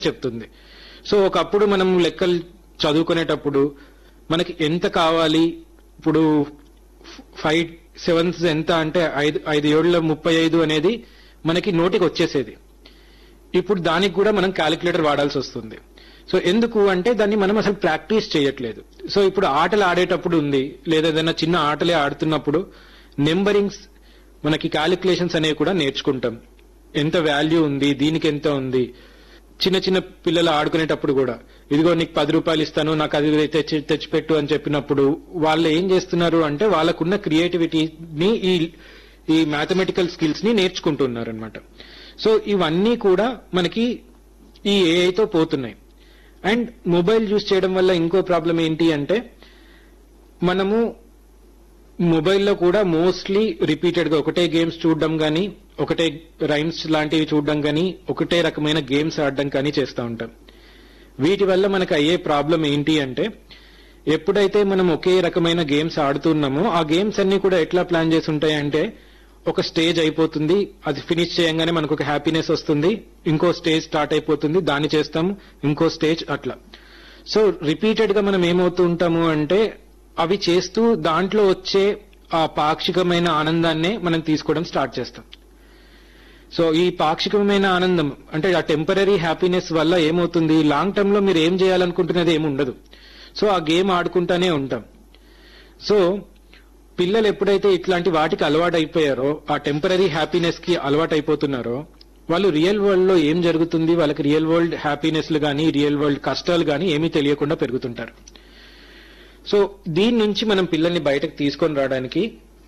చెప్తుంది సో ఒకప్పుడు మనం లెక్కలు చదువుకునేటప్పుడు మనకి ఎంత కావాలి ఇప్పుడు ఫైవ్ సెవెన్స్ ఎంత అంటే ఐదు ఐదు ఏళ్ళ ముప్పై ఐదు అనేది మనకి నోటికి వచ్చేసేది ఇప్పుడు దానికి కూడా మనం క్యాలిక్యులేటర్ వాడాల్సి వస్తుంది సో ఎందుకు అంటే దాన్ని మనం అసలు ప్రాక్టీస్ చేయట్లేదు సో ఇప్పుడు ఆటలు ఆడేటప్పుడు ఉంది లేదా ఏదైనా చిన్న ఆటలే ఆడుతున్నప్పుడు నెంబరింగ్స్ మనకి క్యాలిక్యులేషన్స్ అనేవి కూడా నేర్చుకుంటాం ఎంత వాల్యూ ఉంది దీనికి ఎంత ఉంది చిన్న చిన్న పిల్లలు ఆడుకునేటప్పుడు కూడా ఇదిగో నీకు పది రూపాయలు ఇస్తాను నాకు అది తెచ్చి తెచ్చిపెట్టు అని చెప్పినప్పుడు వాళ్ళు ఏం చేస్తున్నారు అంటే వాళ్ళకున్న క్రియేటివిటీని ఈ ఈ మ్యాథమెటికల్ స్కిల్స్ ని నేర్చుకుంటున్నారు అనమాట సో ఇవన్నీ కూడా మనకి ఈ ఏఐతో పోతున్నాయి అండ్ మొబైల్ యూజ్ చేయడం వల్ల ఇంకో ప్రాబ్లం ఏంటి అంటే మనము మొబైల్లో కూడా మోస్ట్లీ రిపీటెడ్ గా ఒకటే గేమ్స్ చూడడం గానీ ఒకటే రైమ్స్ లాంటివి చూడడం గానీ ఒకటే రకమైన గేమ్స్ ఆడడం కానీ చేస్తూ ఉంటాం వీటి వల్ల మనకు అయ్యే ప్రాబ్లం ఏంటి అంటే ఎప్పుడైతే మనం ఒకే రకమైన గేమ్స్ ఆడుతున్నామో ఆ గేమ్స్ అన్ని కూడా ఎట్లా ప్లాన్ చేసి ఉంటాయంటే ఒక స్టేజ్ అయిపోతుంది అది ఫినిష్ చేయంగానే మనకు ఒక హ్యాపీనెస్ వస్తుంది ఇంకో స్టేజ్ స్టార్ట్ అయిపోతుంది దాన్ని చేస్తాం ఇంకో స్టేజ్ అట్లా సో రిపీటెడ్ గా మనం ఏమవుతూ ఉంటాము అంటే అవి చేస్తూ దాంట్లో వచ్చే ఆ పాక్షికమైన ఆనందాన్నే మనం తీసుకోవడం స్టార్ట్ చేస్తాం సో ఈ పాక్షికమైన ఆనందం అంటే ఆ టెంపరీ హ్యాపీనెస్ వల్ల ఏమవుతుంది లాంగ్ టర్మ్ లో మీరు ఏం చేయాలనుకుంటున్నది ఏమి ఉండదు సో ఆ గేమ్ ఆడుకుంటానే ఉంటాం సో పిల్లలు ఎప్పుడైతే ఇట్లాంటి వాటికి అలవాటు అయిపోయారో ఆ టెంపరీ హ్యాపీనెస్ కి అలవాటు అయిపోతున్నారో వాళ్ళు రియల్ వరల్డ్ లో ఏం జరుగుతుంది వాళ్ళకి రియల్ వరల్డ్ హ్యాపీనెస్ లు గానీ రియల్ వరల్డ్ కష్టాలు గానీ ఏమీ తెలియకుండా పెరుగుతుంటారు సో దీని నుంచి మనం పిల్లల్ని బయటకు తీసుకొని రావడానికి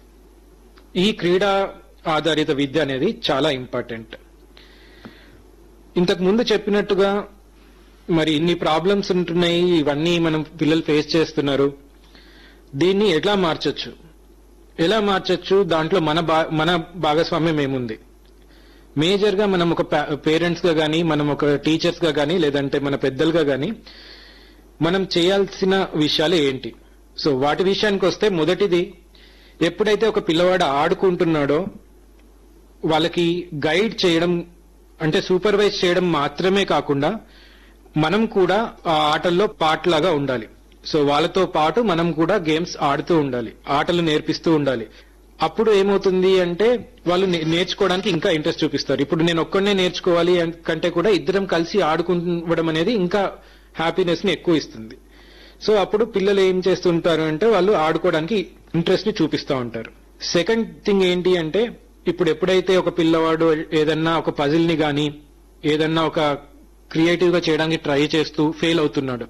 ఈ క్రీడా ఆధారిత విద్య అనేది చాలా ఇంపార్టెంట్ ఇంతకు ముందు చెప్పినట్టుగా మరి ఇన్ని ప్రాబ్లమ్స్ ఉంటున్నాయి ఇవన్నీ మనం పిల్లలు ఫేస్ చేస్తున్నారు దీన్ని ఎలా మార్చొచ్చు ఎలా మార్చొచ్చు దాంట్లో మన భా- మన భాగస్వామ్యం ఏముంది మేజర్ గా మనం ఒక పేరెంట్స్ గా గానీ మనం ఒక టీచర్స్ గా గానీ లేదంటే మన పెద్దలుగా గానీ మనం చేయాల్సిన విషయాలు ఏంటి సో వాటి విషయానికి వస్తే మొదటిది ఎప్పుడైతే ఒక పిల్లవాడు ఆడుకుంటున్నాడో వాళ్ళకి గైడ్ చేయడం అంటే సూపర్వైజ్ చేయడం మాత్రమే కాకుండా మనం కూడా ఆ ఆటల్లో పాటలాగా ఉండాలి సో వాళ్ళతో పాటు మనం కూడా గేమ్స్ ఆడుతూ ఉండాలి ఆటలు నేర్పిస్తూ ఉండాలి అప్పుడు ఏమవుతుంది అంటే వాళ్ళు నే- నేర్చుకోవడానికి ఇంకా ఇంట్రెస్ట్ చూపిస్తారు ఇప్పుడు నేను ఒక్కడనే నేర్చుకోవాలి అన్- కంటే కూడా ఇద్దరం కలిసి ఆడుకోవడం అనేది ఇంకా హ్యాపీనెస్ ని ఎక్కువ ఇస్తుంది సో అప్పుడు పిల్లలు ఏం చేస్తుంటారు అంటే వాళ్ళు ఆడుకోవడానికి ఇంట్రెస్ట్ ని చూపిస్తూ ఉంటారు సెకండ్ థింగ్ ఏంటి అంటే ఇప్పుడు ఎప్పుడైతే ఒక పిల్లవాడు ఏదన్నా ఒక పజిల్ ని గాని ఏదన్నా ఒక క్రియేటివ్ గా చేయడానికి ట్రై చేస్తూ ఫెయిల్ అవుతున్నాడు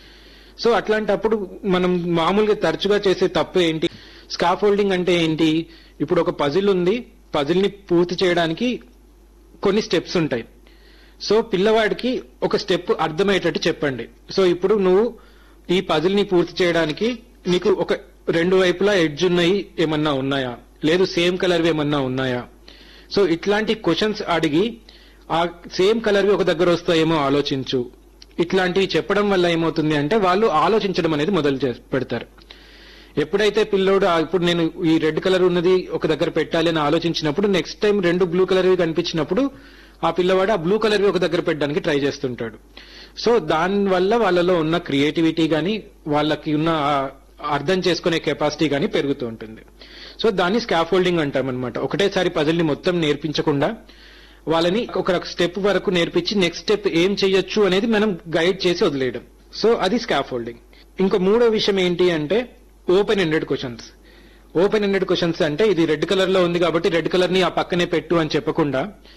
సో అట్లాంటప్పుడు మనం మామూలుగా తరచుగా చేసే తప్పు ఏంటి స్కాఫోల్డింగ్ అంటే ఏంటి ఇప్పుడు ఒక పజిల్ ఉంది పజిల్ ని పూర్తి చేయడానికి కొన్ని స్టెప్స్ ఉంటాయి సో పిల్లవాడికి ఒక స్టెప్ అర్థమయ్యేటట్టు చెప్పండి సో ఇప్పుడు నువ్వు ఈ పజిల్ ని పూర్తి చేయడానికి నీకు ఒక రెండు వైపులా ఎడ్జ్ ఉన్నాయి ఏమన్నా ఉన్నాయా లేదు సేమ్ కలర్ ఏమన్నా ఉన్నాయా సో ఇట్లాంటి క్వశ్చన్స్ అడిగి ఆ సేమ్ కలర్వి ఒక దగ్గర వస్తాయేమో ఆలోచించు ఇట్లాంటివి చెప్పడం వల్ల ఏమవుతుంది అంటే వాళ్ళు ఆలోచించడం అనేది మొదలు చేసి పెడతారు ఎప్పుడైతే పిల్లోడు ఆ, ఇప్పుడు నేను ఈ రెడ్ కలర్ ఉన్నది ఒక దగ్గర పెట్టాలి అని ఆలోచించినప్పుడు నెక్స్ట్ టైం రెండు బ్లూ కలర్వి కనిపించినప్పుడు ఆ పిల్లవాడు ఆ బ్లూ కలర్వి ఒక దగ్గర పెట్టడానికి ట్రై చేస్తుంటాడు సో దాని వల్ల వాళ్ళలో ఉన్న క్రియేటివిటీ గాని వాళ్ళకి ఉన్న ఆ అర్థం చేసుకునే కెపాసిటీ గాని పెరుగుతూ ఉంటుంది సో దాన్ని స్కాఫోల్డింగ్ అంటాం అనమాట ఒకటేసారి పజిల్ని మొత్తం నేర్పించకుండా వాళ్ళని ఒక స్టెప్ వరకు నేర్పించి నెక్స్ట్ స్టెప్ ఏం చేయొచ్చు అనేది మనం గైడ్ చేసి వదిలేయడం సో అది స్కాఫోల్డింగ్ ఇంకో మూడో విషయం ఏంటి అంటే open ended questions open ended questions అంటే ఇది రెడ్ కలర్ లో ఉంది కాబట్టి రెడ్ కలర్ ని ఆ పక్కనే పెట్టు అని చెప్పకుండా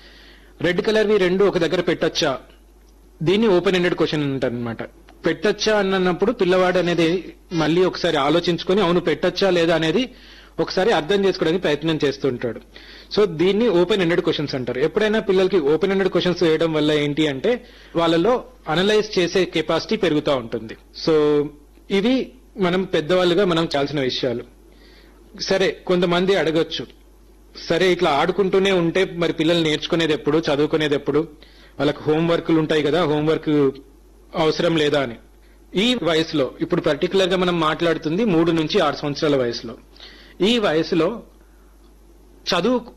రెడ్ కలర్ వి రెండు ఒక దగ్గర పెట్టొచ్చా దీన్ని ఓపెన్ ఎండెడ్ క్వశ్చన్ అంటారు అనమాట పెట్టొచ్చా అన్నప్పుడు పిల్లవాడు అనేది మళ్ళీ ఒకసారి ఆలోచించుకొని అవును పెట్టొచ్చా లేదా అనేది ఒకసారి అర్థం చేసుకోవడానికి ప్రయత్నం చేస్తుంటాడు సో దీన్ని ఓపెన్ ఎండెడ్ క్వశ్చన్స్ అంటారు ఎప్పుడైనా పిల్లలకి ఓపెన్ ఎండెడ్ క్వశ్చన్స్ వేయడం వల్ల ఏంటి అంటే వాళ్ళలో అనలైజ్ చేసే కెపాసిటీ పెరుగుతూ ఉంటుంది సో ఇవి మనం పెద్దవాళ్ళుగా మనం చాల్సిన విషయాలు సరే కొంతమంది అడగొచ్చు సరే ఇట్లా ఆడుకుంటూనే ఉంటే మరి పిల్లలు నేర్చుకునేది ఎప్పుడు చదువుకునేది ఎప్పుడు వాళ్ళకి హోంవర్క్లు ఉంటాయి కదా హోంవర్క్ అవసరం లేదా అని ఈ వయసులో ఇప్పుడు పర్టికులర్ గా మనం మాట్లాడుతుంది మూడు నుంచి ఆరు సంవత్సరాల వయసులో ఈ వయసులో చదువు